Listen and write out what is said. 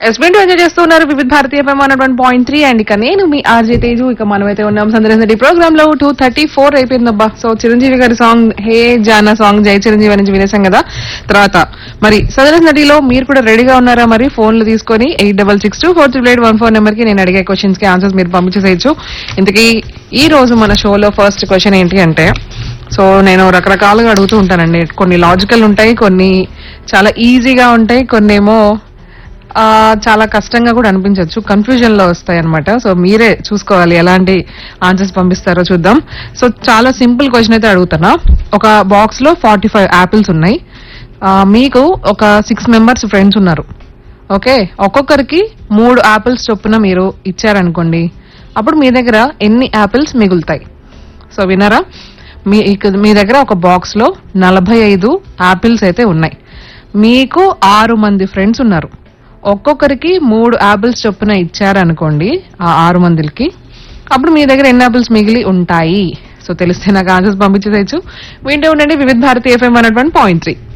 ఎస్పెంట్ enjoy చేస్తున్నారు Vividh Bharati one point three and ఇక నేను మీ ఆర్జే తేజు ఇక మనమైతే ఉన్నాం సందర్శన ప్రోగ్రామ్ లో టూ థర్టీ ఫోర్ అయిపోయిందబ్బా సో చిరంజీవి గారి సాంగ్ హే జానా సాంగ్ జై చిరంజీవి నుంచి వినేసాం కదా తర్వాత మరి సదరస్ నటిలో మీరు కూడా రెడీగా ఉన్నారా మరి ఫోన్లు తీసుకొని eight double six two four triple eight one four number కి నేను అడిగే క్వశ్చన్స్ కి ఆన్సర్స్ మీరు పంపించేసేయచ్చు ఇంతకీ ఈ రోజు మన షోలో ఫస్ట్ క్వశ్చన్ ఏంటి అంటే సో నేను రకరకాలుగా అడుగుతూ ఉంటానండి కొన్ని లాజికల్ ఉంటాయి కొన్ని చాలా ఈజీగా ఉంటాయి కొన్ని ఏమో ఆ, చాలా కష్టంగా కూడా అనిపించవచ్చు కన్ఫ్యూజన్ లో వస్తాయి అనమాట సో మీరే చూసుకోవాలి ఎలాంటి ఆన్సర్స్ పంపిస్తారో చూద్దాం సో చాలా సింపుల్ క్వశ్చన్ అయితే అడుగుతున్నా ఒక బాక్స్ లో ఫార్టీ ఫైవ్ యాపిల్స్ ఉన్నాయి ఆ, మీకు ఒక సిక్స్ మెంబర్స్ ఫ్రెండ్స్ ఉన్నారు ఓకే ఒక్కొక్కరికి మూడు యాపిల్స్ చొప్పున మీరు ఇచ్చారనుకోండి అప్పుడు మీ దగ్గర ఎన్ని యాపిల్స్ మిగులుతాయి సో విన్నారా మీ ఇక- మీ దగ్గర ఒక బాక్స్ లో నలభై ఐదు యాపిల్స్ అయితే ఉన్నాయి మీకు ఆరు మంది ఫ్రెండ్స్ ఉన్నారు ఒక్కొక్కరికి మూడు యాపిల్స్ చొప్పున ఇచ్చారనుకోండి ఆ ఆరు మందికి అప్పుడు మీ దగ్గర ఎన్ని యాపిల్స్ మిగిలి ఉంటాయి సో తెలిస్తే నాకు ఆన్సర్స్ పంపించేసేయచ్చు వింటూ ఉండండి Vividh Bharati F M one point three